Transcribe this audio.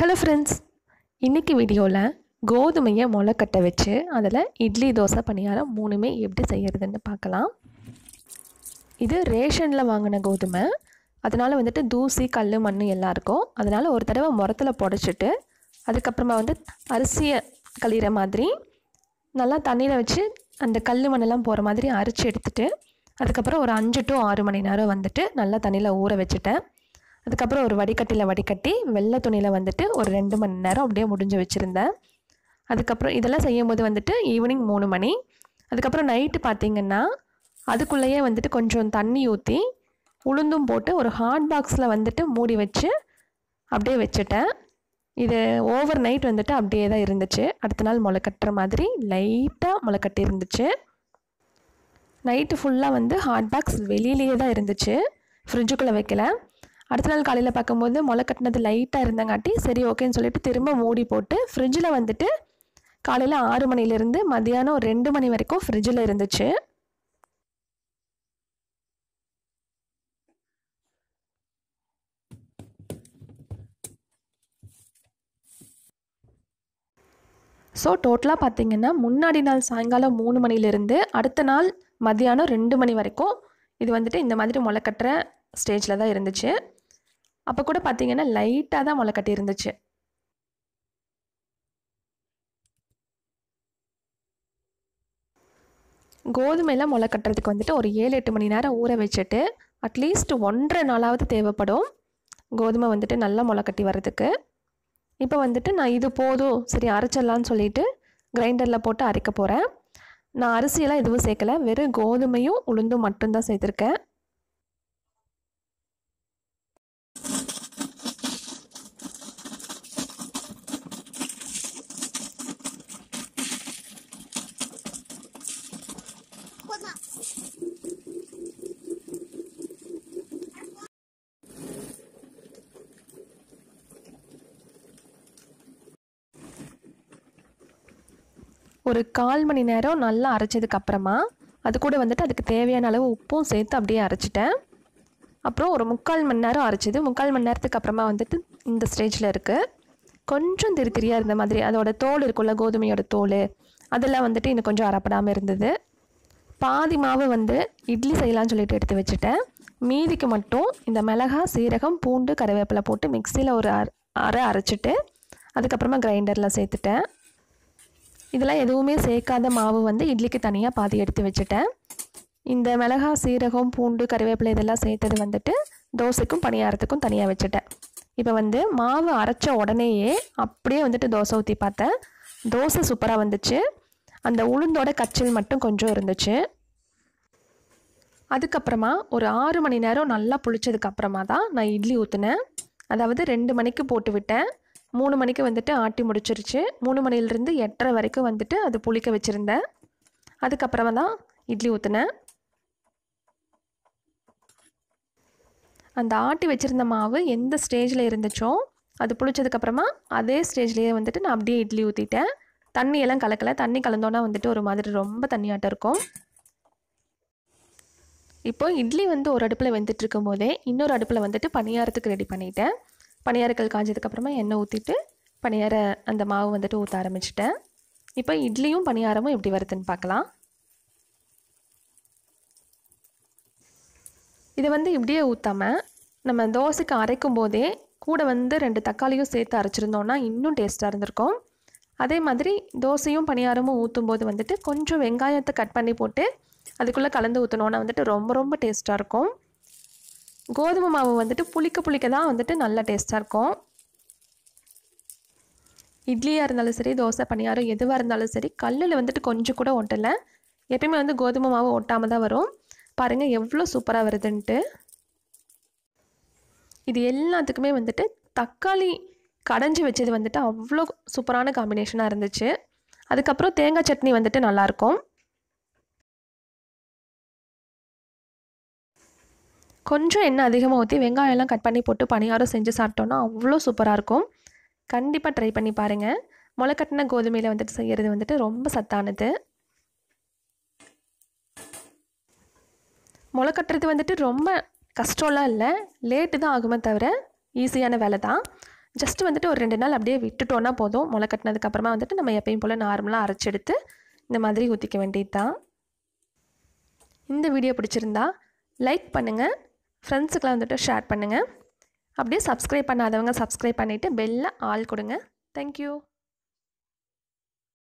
hello friends இன்றைக்கி வீடியோவில் கோதுமையை முளைக்கட்ட வச்சு அதில் இட்லி தோசை பணியாரம் மூணுமே எப்படி செய்கிறதுன்னு பார்க்கலாம் இது ரேஷனில் வாங்கின கோதுமை அதனால் வந்துட்டு தூசி கல் மண் எல்லாம் இருக்கும் அதனால் ஒரு தடவை முரத்தில் புடச்சிட்டு அதுக்கப்புறமா வந்து அரிசியை கழிகிற மாதிரி நல்லா தண்ணியில் வச்சு அந்த கல் மண்ணெல்லாம் போகிற மாதிரி அரிச்சு எடுத்துட்டு அதுக்கப்புறம் ஒரு அஞ்சு டு ஆறு மணி நேரம் வந்துட்டு நல்லா தண்ணியில் ஊற வச்சுட்டேன் அதுக்கப்புறம் ஒரு வடிகட்டியில் வடிகட்டி வெள்ளை துணியில் வந்துட்டு ஒரு ரெண்டு மணி நேரம் அப்படியே முடிஞ்சு வச்சுருந்தேன் அதுக்கப்புறம் இதெல்லாம் செய்யும்போது வந்துட்டு ஈவினிங் மூணு மணி அதுக்கப்புறம் நைட்டு பார்த்திங்கன்னா அதுக்குள்ளேயே வந்துட்டு கொஞ்சம் தண்ணி ஊற்றி உளுந்தும் போட்டு ஒரு ஹாட் பாக்ஸில் வந்துட்டு மூடி வச்சு அப்படியே வச்சுட்டேன் இது ஓவர் நைட் வந்துட்டு அப்படியே தான் இருந்துச்சு அடுத்த நாள் முளை கட்டுற மாதிரி லைட்டாக முளை கட்டி இருந்துச்சு நைட்டு ஃபுல்லாக வந்து ஹாட் பாக்ஸ் வெளியிலேயே தான் இருந்துச்சு ஃப்ரிட்ஜுக்குள்ளே வைக்கல அடுத்த நாள் காலையில் பார்க்கும்போது முளை கட்டினது லைட்டாக இருந்தங்காட்டி சரி ஓகேன்னு சொல்லிட்டு திரும்ப மூடி போட்டு ஃப்ரிட்ஜில் வந்துட்டு காலையில் ஆறு மணிலேருந்து மதியானம் ஒரு ரெண்டு மணி வரைக்கும் ஃப்ரிட்ஜில் இருந்துச்சு ஸோ டோட்டலாக பார்த்தீங்கன்னா முன்னாடி நாள் சாயங்காலம் மூணு மணிலேருந்து அடுத்த நாள் மதியானம் ரெண்டு மணி வரைக்கும் இது வந்துட்டு இந்த மாதிரி முளை கட்டுற ஸ்டேஜில் தான் இருந்துச்சு அப்போ கூட பார்த்தீங்கன்னா லைட்டாக தான் முளை கட்டி இருந்துச்சு கோதுமையில் முளை கட்டுறதுக்கு வந்துட்டு ஒரு ஏழு எட்டு மணி நேரம் ஊற வச்சுட்டு அட்லீஸ்ட் ஒன்றரை நாளாவது தேவைப்படும் கோதுமை வந்துட்டு நல்லா முளை கட்டி வர்றதுக்கு இப்போ வந்துட்டு நான் இது போதும் சரி அரைச்சிடலான்னு சொல்லிட்டு கிரைண்டரில் போட்டு அரைக்க போகிறேன் நான் அரிசியெல்லாம் எதுவும் சேர்க்கல வெறும் கோதுமையும் உளுந்தும் மட்டும்தான் சேர்த்துருக்கேன் ஒரு கால் மணி நேரம் நல்லா அரைச்சதுக்கு அப்புறமா அது கூட வந்துட்டு அதுக்கு தேவையான அளவு உப்பும் சேர்த்து அப்படியே அரைச்சிட்டேன் அப்புறம் ஒரு முக்கால் மணி நேரம் அரைச்சது முக்கால் மணி நேரத்துக்கு அப்புறமா வந்துட்டு இந்த ஸ்டேஜில் இருக்குது கொஞ்சம் திரி திரியாக இருந்த மாதிரி அதோட தோல் இருக்குல்ல கோதுமையோட தோல் அதெல்லாம் வந்துட்டு இன்னும் கொஞ்சம் அரைப்படாமல் இருந்தது பாதி மாவு வந்து இட்லி செய்யலாம்னு சொல்லிட்டு எடுத்து வச்சுட்டேன் மீதிக்கு மட்டும் இந்த மிளகா சீரகம் பூண்டு கருவேப்பிலை போட்டு மிக்சியில் ஒரு அரை அரைச்சிட்டு அதுக்கப்புறமா கிரைண்டரில் சேர்த்துட்டேன் இதெல்லாம் எதுவுமே சேர்க்காத மாவு வந்து இட்லிக்கு தனியாக பாதி எடுத்து வச்சுட்டேன் இந்த மிளகா சீரகம் பூண்டு கருவேப்பிலை இதெல்லாம் சேர்த்தது வந்துட்டு தோசைக்கும் பணியாரத்துக்கும் தனியாக வச்சுட்டேன் இப்போ வந்து மாவு அரைச்ச உடனேயே அப்படியே வந்துட்டு தோசை ஊற்றி பார்த்தேன் தோசை சூப்பராக வந்துச்சு அந்த உளுந்தோட கச்சில் மட்டும் கொஞ்சம் இருந்துச்சு அதுக்கப்புறமா ஒரு ஆறு மணி நேரம் நல்லா புளிச்சதுக்கப்புறமா தான் நான் இட்லி ஊற்றினேன் அதாவது ரெண்டு மணிக்கு போட்டு விட்டேன் மூணு மணிக்கு வந்துட்டு ஆட்டி முடிச்சிருச்சு மூணு மணிலேருந்து எட்டரை வரைக்கும் வந்துட்டு அது புளிக்க வச்சுருந்தேன் அதுக்கப்புறமா தான் இட்லி ஊற்றினேன் அந்த ஆட்டி வச்சுருந்த மாவு எந்த ஸ்டேஜில் இருந்துச்சோ அது புளிச்சதுக்கப்புறமா அதே ஸ்டேஜ்லேயே வந்துட்டு நான் அப்படியே இட்லி ஊற்றிட்டேன் தண்ணியெல்லாம் கலக்கலை தண்ணி கலந்தோன்னா வந்துட்டு ஒரு மாதிரி ரொம்ப தண்ணியாட்டம் இருக்கும் இப்போ இட்லி வந்து ஒரு அடுப்பில் வெந்துட்டு இருக்கும் போதே இன்னொரு அடுப்பில் வந்துட்டு பணியாரத்துக்கு ரெடி பண்ணிட்டேன் பணியாரக்கல் காஞ்சதுக்கப்புறமா எண்ணெய் ஊற்றிட்டு பணியார அந்த மாவு வந்துட்டு ஊற்ற ஆரம்பிச்சிட்டேன் இப்போ இட்லியும் பணியாரமும் எப்படி வருதுன்னு பார்க்கலாம் இதை வந்து இப்படியே ஊற்றாமல் நம்ம தோசைக்கு அரைக்கும் போதே கூட வந்து ரெண்டு தக்காளியும் சேர்த்து அரைச்சிருந்தோன்னா இன்னும் டேஸ்ட்டாக இருந்திருக்கும் அதே மாதிரி தோசையும் பணியாரமும் ஊற்றும் போது வந்துட்டு கொஞ்சம் வெங்காயத்தை கட் பண்ணி போட்டு அதுக்குள்ளே கலந்து ஊற்றினோன்னா வந்துட்டு ரொம்ப ரொம்ப டேஸ்ட்டாக இருக்கும் கோதுமை மாவு வந்துட்டு புளிக்க புளிக்க தான் வந்துட்டு நல்ல டேஸ்ட்டாக இருக்கும் இட்லியாக இருந்தாலும் சரி தோசை பணியாரம் எதுவாக இருந்தாலும் சரி கல்லில் வந்துட்டு கொஞ்சம் கூட ஒட்டலை எப்பயுமே வந்து கோதுமை மாவு ஒட்டாமல் தான் வரும் பாருங்கள் எவ்வளோ சூப்பராக வருதுன்ட்டு இது எல்லாத்துக்குமே வந்துட்டு தக்காளி கடைஞ்சி வச்சது வந்துட்டு அவ்வளோ சூப்பரான காம்பினேஷனாக இருந்துச்சு அதுக்கப்புறம் தேங்காய் சட்னி வந்துட்டு நல்லாயிருக்கும் கொஞ்சம் எண்ணெய் அதிகமாக ஊற்றி வெங்காயம்லாம் கட் பண்ணி போட்டு பணியாரம் செஞ்சு சாப்பிட்டோன்னா அவ்வளோ சூப்பராக இருக்கும் கண்டிப்பாக ட்ரை பண்ணி பாருங்கள் முளைக்கட்டின கோதுமையில் வந்துட்டு செய்கிறது வந்துட்டு ரொம்ப சத்தானது முளை கட்டுறது வந்துட்டு ரொம்ப கஷ்டம்லாம் இல்லை லேட்டு தான் ஆகுமே தவிர ஈஸியான வேலை தான் ஜஸ்ட் வந்துட்டு ஒரு ரெண்டு நாள் அப்படியே விட்டுட்டோன்னா போதும் முளை கட்டினதுக்கப்புறமா வந்துட்டு நம்ம எப்பயும் போல் நார்மலாக அரைச்செடுத்து இந்த மாதிரி ஊற்றிக்க வேண்டியது தான் இந்த வீடியோ பிடிச்சிருந்தா லைக் பண்ணுங்கள் ஃப்ரெண்ட்ஸுக்கெலாம் வந்துட்டு ஷேர் பண்ணுங்கள் அப்படியே சப்ஸ்கிரைப் பண்ணாதவங்க சப்ஸ்கிரைப் பண்ணிவிட்டு பெல்ல ஆல் கொடுங்க தேங்க்யூ